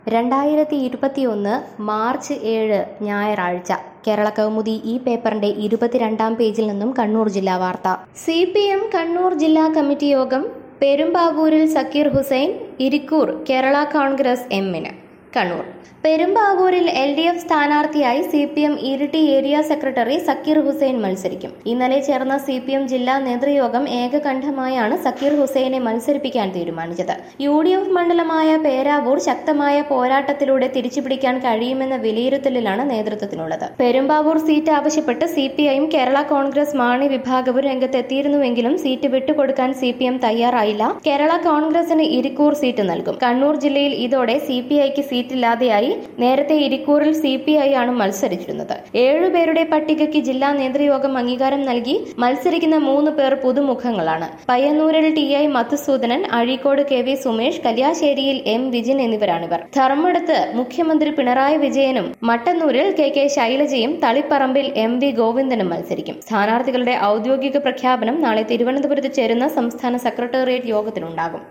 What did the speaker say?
രണ്ടായിരത്തി ഇരുപത്തിയൊന്ന് മാർച്ച് ഏഴ് ഞായറാഴ്ച കേരള കൗമുദി ഈ പേപ്പറിന്റെ ഇരുപത്തിരണ്ടാം പേജിൽ നിന്നും കണ്ണൂർ ജില്ലാ വാർത്ത സി പി എം കണ്ണൂർ ജില്ലാ കമ്മിറ്റി യോഗം പെരുമ്പാവൂരിൽ സക്കീർ ഹുസൈൻ ഇരിക്കൂർ കേരള കോൺഗ്രസ് എമ്മിന് കണ്ണൂർ പെരുമ്പാവൂരിൽ എൽ ഡി എഫ് സ്ഥാനാർത്ഥിയായി C P M Iritty area secretary Zakir Hussain മത്സരിക്കും ഇന്നലെ ചേർന്ന സി പി എം ജില്ലാ നേതൃയോഗം ഏകകണ്ഠമായാണ് സക്കീർ ഹുസൈനെ മത്സരിപ്പിക്കാൻ തീരുമാനിച്ചത് യു ഡി എഫ് മണ്ഡലമായ പേരാവൂർ ശക്തമായ പോരാട്ടത്തിലൂടെ തിരിച്ചുപിടിക്കാൻ കഴിയുമെന്ന വിലയിരുത്തലിലാണ് നേതൃത്വത്തിനുള്ളത് പെരുമ്പാവൂർ സീറ്റ് ആവശ്യപ്പെട്ട് സി പി ഐയും കേരള കോൺഗ്രസ് മാണി വിഭാഗവും രംഗത്തെത്തിയിരുന്നുവെങ്കിലും സീറ്റ് വിട്ടുകൊടുക്കാൻ സി പി എം തയ്യാറായില്ല കേരള കോൺഗ്രസിന് ഇരിക്കൂർ സീറ്റ് നൽകും കണ്ണൂർ ജില്ലയിൽ ഇതോടെ സി പി ഐക്ക് സീറ്റില്ലാതെയായി നേരത്തെ ഇരിക്കൂറിൽ സി പി ഐ ആണ് മത്സരിച്ചിരുന്നത് ഏഴുപേരുടെ പട്ടികയ്ക്ക് ജില്ലാ നേതൃയോഗം അംഗീകാരം നൽകി മത്സരിക്കുന്ന മൂന്ന് പേർ പുതുമുഖങ്ങളാണ് പയ്യന്നൂരിൽ ടി ഐ മധുസൂദനൻ അഴീക്കോട് കെ വി സുമേഷ് കല്യാശ്ശേരിയിൽ എം വിജിൻ എന്നിവരാണിവർ ധർമ്മടത്ത് മുഖ്യമന്ത്രി പിണറായി വിജയനും മട്ടന്നൂരിൽ കെ കെ ശൈലജയും തളിപ്പറമ്പിൽ എം വി ഗോവിന്ദനും മത്സരിക്കും സ്ഥാനാർത്ഥികളുടെ ഔദ്യോഗിക പ്രഖ്യാപനം നാളെ തിരുവനന്തപുരത്ത് ചേരുന്ന സംസ്ഥാന സെക്രട്ടേറിയറ്റ് യോഗത്തിലുണ്ടാകും